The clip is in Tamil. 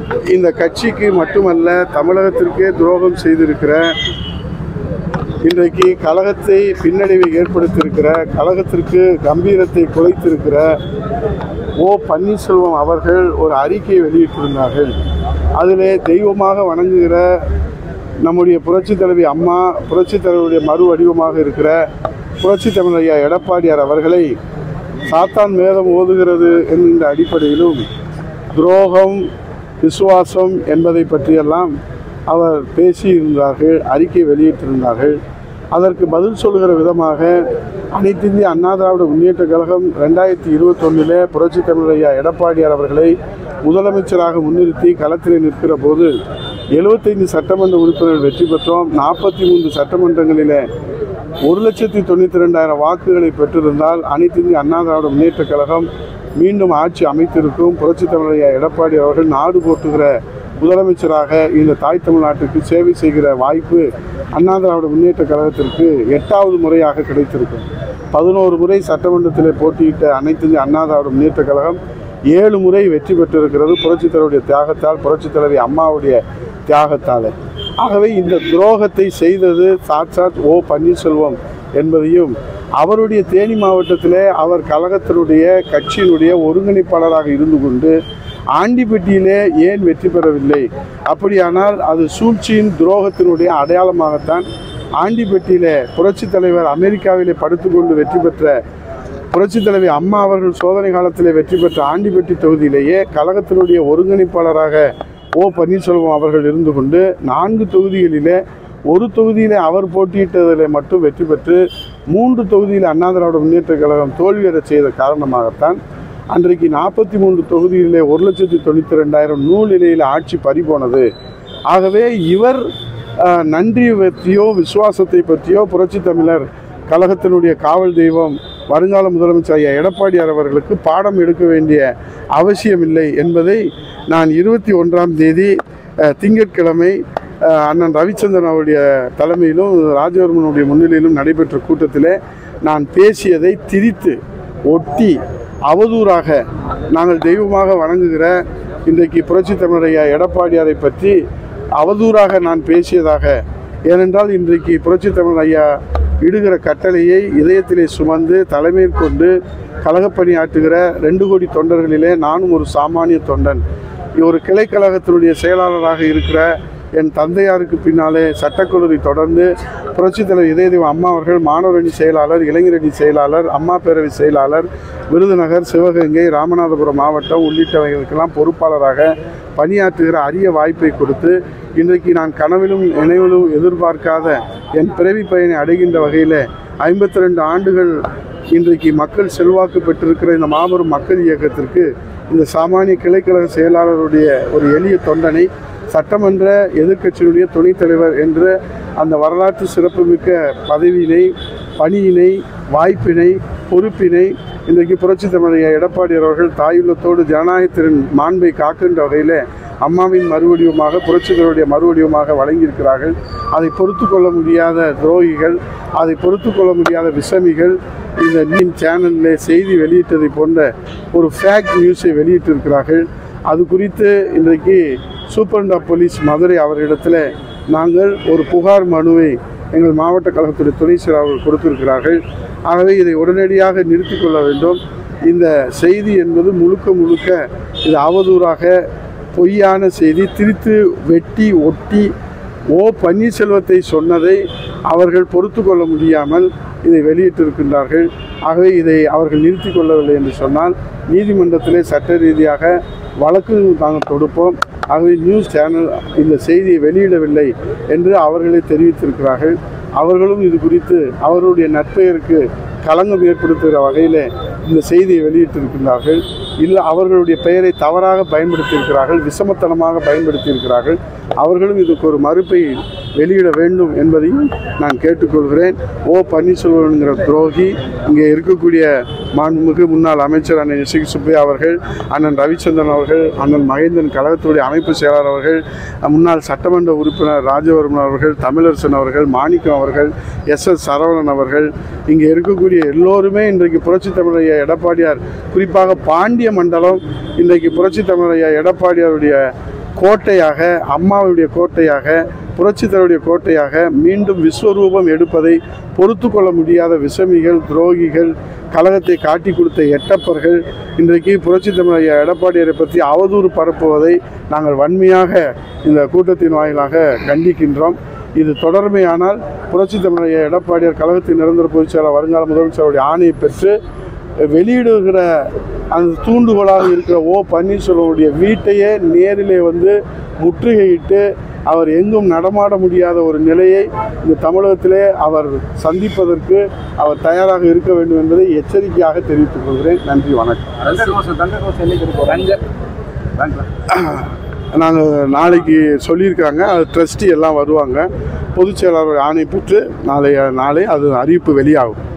இந்த கட்சிக்கு மட்டுமல்ல தமிழகத்திற்கே துரோகம் செய்திருக்கிற இன்றைக்கு கழகத்தை பின்னடைவை ஏற்படுத்தியிருக்கிற கழகத்திற்கு கம்பீரத்தை குலைத்திருக்கிற ஓ பன்னீர்செல்வம் அவர்கள் ஒரு அறிக்கையை வெளியிட்டிருந்தார்கள் அதிலே தெய்வமாக வணங்குகிற நம்முடைய புரட்சி தலைவி அம்மா புரட்சி தலைவருடைய மறு வடிவமாக இருக்கிற புரட்சி தமிழ் ஐயா எடப்பாடியார் அவர்களை சாத்தான் வேதம் ஓதுகிறது என்கின்ற அடிப்படையிலும் துரோகம் விசுவாசம் என்பதை பற்றியெல்லாம் அவர் பேசியிருந்தார்கள் அறிக்கை வெளியிட்டிருந்தார்கள் அதற்கு பதில் சொல்கிற விதமாக அனைத்து இந்திய அண்ணா திராவிட முன்னேற்ற கழகம் ரெண்டாயிரத்தி இருபத்தொன்னிலே புரட்சி தமிழ் ஐயா எடப்பாடியார் அவர்களை முதலமைச்சராக முன்னிறுத்தி களத்திலே நிற்கிற போது எழுபத்தைந்து சட்டமன்ற உறுப்பினர்கள் வெற்றி பெற்றோம் நாற்பத்தி மூன்று சட்டமன்றங்களிலே ஒரு லட்சத்தி தொண்ணூற்றி ரெண்டாயிரம் வாக்குகளை பெற்றிருந்தால் அனைத்து இந்திய அண்ணா திராவிட முன்னேற்ற கழகம் மீண்டும் ஆட்சி அமைத்திருக்கும் புரட்சி தமிழையா எடப்பாடி அவர்கள் நாடு போட்டுகிற முதலமைச்சராக இந்த தாய் தமிழ்நாட்டுக்கு சேவை செய்கிற வாய்ப்பு அண்ணா திராவிட முன்னேற்ற கழகத்திற்கு எட்டாவது முறையாக கிடைத்திருக்கும் பதினோரு முறை சட்டமன்றத்தில் போட்டியிட்ட அனைத்து இந்திய அண்ணா திராவிட முன்னேற்ற கழகம் ஏழு முறை வெற்றி பெற்றிருக்கிறது புரட்சித் தலைவருடைய தியாகத்தால் புரட்சித் தலைவி அம்மாவுடைய தியாகத்தால் ஆகவே இந்த துரோகத்தை செய்தது சாட்சாத் ஓ பன்னீர்செல்வம் என்பதையும் அவருடைய தேனி மாவட்டத்திலே அவர் கழகத்தினுடைய கட்சியினுடைய ஒருங்கிணைப்பாளராக இருந்து கொண்டு ஆண்டிப்பட்டியிலே ஏன் வெற்றி பெறவில்லை அப்படியானால் அது சூழ்ச்சியின் துரோகத்தினுடைய அடையாளமாகத்தான் ஆண்டிப்பட்டியிலே புரட்சித் தலைவர் அமெரிக்காவிலே படுத்துக்கொண்டு வெற்றி பெற்ற புரட்சித் தலைவி அம்மா அவர்கள் சோதனை காலத்தில் வெற்றி பெற்ற ஆண்டிப்பட்டி தொகுதியிலேயே கழகத்தினுடைய ஒருங்கிணைப்பாளராக ஓ பன்னீர்செல்வம் அவர்கள் இருந்து கொண்டு நான்கு தொகுதிகளிலே ஒரு தொகுதியிலே அவர் போட்டியிட்டதில் மட்டும் வெற்றி பெற்று மூன்று தொகுதியில் அண்ணா திராவிட முன்னேற்ற கழகம் தோல்வியடச் செய்த காரணமாகத்தான் அன்றைக்கு நாற்பத்தி மூன்று தொகுதிகளிலே ஒரு லட்சத்தி தொண்ணூற்றி ரெண்டாயிரம் நூல் நிலையில் ஆட்சி பறிபோனது ஆகவே இவர் அஹ், நன்றி பற்றியோ விசுவாசத்தை பற்றியோ புரட்சி தமிழர் கழகத்தினுடைய காவல் தெய்வம் வருங்கால முதலமைச்சர் ஐயா எடப்பாடியார் அவர்களுக்கு பாடம் எடுக்க வேண்டிய அவசியமில்லை என்பதை நான் இருபத்தி ஒன்றாம் தேதி அஹ், திங்கட்கிழமை அஹ், அண்ணன் ரவிச்சந்திரன் அவருடைய தலைமையிலும் ராஜவர்மனுடைய முன்னிலையிலும் நடைபெற்ற கூட்டத்திலே நான் பேசியதை திரித்து ஒட்டி அவதூறாக நாங்கள் தெய்வமாக வணங்குகிற இன்றைக்கு புரட்சி தமிழர் ஐயா எடப்பாடியாரை பற்றி அவதூறாக நான் பேசியதாக ஏனென்றால் இன்றைக்கு புரட்சி தமிழர் ஐயா இடுகிற கட்டளையை இதயத்திலே சுமந்து தலைமையில் கொண்டு கழகப்பணியாற்றுகிற ரெண்டு கோடி தொண்டர்களிலே நானும் ஒரு சாமானிய தொண்டன் ஒரு கிளைக்கழகத்தினுடைய செயலாளராக இருக்கிற என் தந்தையாருக்கு பின்னாலே சட்டக்கல்லூரி தொடர்ந்து புரட்சித் தலைவர் இதயதேவ அம்மா அவர்கள் மாணவரணி செயலாளர் இளைஞரணி செயலாளர் அம்மா பேரவை செயலாளர் விருதுநகர் சிவகங்கை ராமநாதபுரம் மாவட்டம் உள்ளிட்டவைகளுக்கெல்லாம் பொறுப்பாளராக பணியாற்றுகிற அரிய வாய்ப்பை கொடுத்து இன்றைக்கு நான் கனவிலும் நினைவிலும் எதிர்பார்க்காத என் பிறவி பயனை அடைகின்ற வகையில் ஐம்பத்தி ரெண்டு ஆண்டுகள் இன்றைக்கு மக்கள் செல்வாக்கு பெற்றிருக்கிற இந்த மாபெரும் மக்கள் இயக்கத்திற்கு இந்த சாமானிய கிளைக்கழக செயலாளருடைய ஒரு எளிய தொண்டனை சட்டமன்ற எதிர்க்கட்சியினுடைய துணைத் தலைவர் என்ற அந்த வரலாற்று சிறப்புமிக்க பதவியினை பணியினை வாய்ப்பினை பொறுப்பினை இன்றைக்கு புரட்சி தமிழைய எடப்பாடி அவர்கள் தாயுள்ளத்தோடு ஜனநாயகத்தின் மாண்பை காக்கின்ற வகையில் அம்மாவின் மறுவடிவமாக புரட்சிகளுடைய மறுவடிவமாக வழங்கியிருக்கிறார்கள் அதை பொறுத்து கொள்ள முடியாத துரோகிகள் அதை பொறுத்து கொள்ள முடியாத விஷமிகள் இந்த நியூஸ் சேனலில் செய்தி வெளியிட்டதை போன்ற ஒரு ஃபேக் நியூஸை வெளியிட்டிருக்கிறார்கள் அது குறித்து இன்றைக்கு சூப்பரண்ட் ஆஃப் போலீஸ் மதுரை அவர்களிடத்தில் நாங்கள் ஒரு புகார் மனுவை எங்கள் மாவட்ட கழகத்துடைய துணை செயலாளர் அவர்கள் கொடுத்திருக்கிறார்கள் ஆகவே இதை உடனடியாக நிறுத்திக் கொள்ள வேண்டும் இந்த செய்தி என்பது முழுக்க முழுக்க இது அவதூறாக பொய்யான செய்தி திரித்து வெட்டி ஒட்டி ஓ பன்னீர்செல்வத்தை சொன்னதை அவர்கள் பொறுத்து கொள்ள முடியாமல் இதை வெளியிட்டிருக்கின்றார்கள் ஆகவே இதை அவர்கள் நிறுத்திக் கொள்ளவில்லை என்று சொன்னால் நீதிமன்றத்திலே சட்ட ரீதியாக வழக்கு நாங்கள் தொடுப்போம் ஆகவே நியூஸ் சேனல் இந்த செய்தியை வெளியிடவில்லை என்று அவர்களே தெரிவித்திருக்கிறார்கள் அவர்களும் இது குறித்து அவர்களுடைய நற்பெயருக்கு களங்கம் ஏற்படுத்துகிற வகையில் இந்த செய்தியை வெளியிட்டிருக்கின்றார்கள் இல்லை அவர்களுடைய பெயரை தவறாக பயன்படுத்தியிருக்கிறார்கள் விஷமத்தனமாக பயன்படுத்தியிருக்கிறார்கள் அவர்களும் இதுக்கு ஒரு மறுப்பை வெளியிட வேண்டும் என்பதையும் நான் கேட்டுக்கொள்கிறேன் ஓ பன்னீர்செல்வம்ங்கிற துரோகி இங்கே இருக்கக்கூடிய மாண்புமிகு முன்னாள் அமைச்சர் அண்ணன் இசைக்கு சுப்பையா அவர்கள் அண்ணன் ரவிச்சந்திரன் அவர்கள் அண்ணன் மகேந்திரன் கழகத்துடைய அமைப்பு செயலாளர் அவர்கள் முன்னாள் சட்டமன்ற உறுப்பினர் ராஜவர்மன் அவர்கள் தமிழரசன் அவர்கள் மாணிக்கம் அவர்கள் எஸ் எஸ் சரவணன் அவர்கள் இங்கே இருக்கக்கூடிய எல்லோருமே இன்றைக்கு புரட்சி தமிழையா எடப்பாடியார் குறிப்பாக பாண்டிய மண்டலம் இன்றைக்கு புரட்சி தமிழையா எடப்பாடியாருடைய கோட்டையாக அம்மாவுடைய கோட்டையாக புரட்சித்தருடைய கோட்டையாக மீண்டும் விஸ்வரூபம் எடுப்பதை பொறுத்து கொள்ள முடியாத விஷமிகள் துரோகிகள் கழகத்தை காட்டி கொடுத்த எட்டப்பர்கள் இன்றைக்கு புரட்சி தமிழ் எடப்பாடியாரை பற்றி அவதூறு பரப்புவதை நாங்கள் வன்மையாக இந்த கூட்டத்தின் வாயிலாக கண்டிக்கின்றோம் இது தொடர்மையானால் புரட்சி தமிழ் எடப்பாடியார் கழகத்தின் நிரந்தர பொதுச்செயலாளர் வருங்கால முதலமைச்சருடைய ஆணையை பெற்று வெளியிடுகிற அந்த தூண்டுகோலாக இருக்கிற ஓ பன்னீர்செல்வமுடைய வீட்டையே நேரிலே வந்து முற்றுகையிட்டு அவர் எங்கும் நடமாட முடியாத ஒரு நிலையை இந்த தமிழகத்திலே அவர் சந்திப்பதற்கு அவர் தயாராக இருக்க வேண்டும் என்பதை எச்சரிக்கையாக தெரிவித்துக் கொள்கிறேன் நன்றி வணக்கம் தங்க கோஷம் தங்க கோஷம் என்னைக்கு இருக்கும் தங்க நாங்கள் நாளைக்கு சொல்லியிருக்காங்க அது ட்ரஸ்டி எல்லாம் வருவாங்க பொதுச் செயலாளர் ஆணை பெற்று நாளைய நாளை அது அறிவிப்பு வெளியாகும்